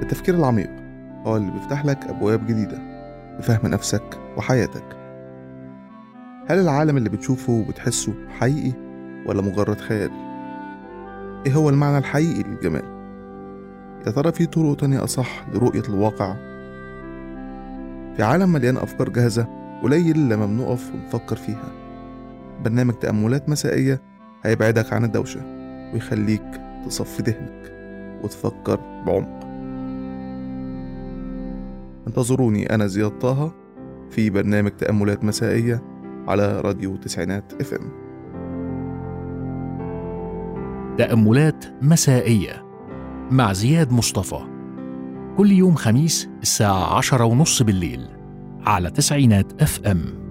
التفكير العميق هو اللي بيفتح لك أبواب جديدة لفهم نفسك وحياتك هل العالم اللي بتشوفه وبتحسه حقيقي ولا مجرد خيال؟ إيه هو المعنى الحقيقي للجمال؟ يا ترى في طرق تانية أصح لرؤية الواقع؟ في عالم مليان أفكار جاهزة قليل لما بنقف ونفكر فيها برنامج تأملات مسائية هيبعدك عن الدوشة ويخليك تصفي ذهنك وتفكر بعمق انتظروني أنا زياد طه في برنامج تأملات مسائية على راديو تسعينات اف ام تأملات مسائية مع زياد مصطفى كل يوم خميس الساعة عشرة ونص بالليل على تسعينات اف ام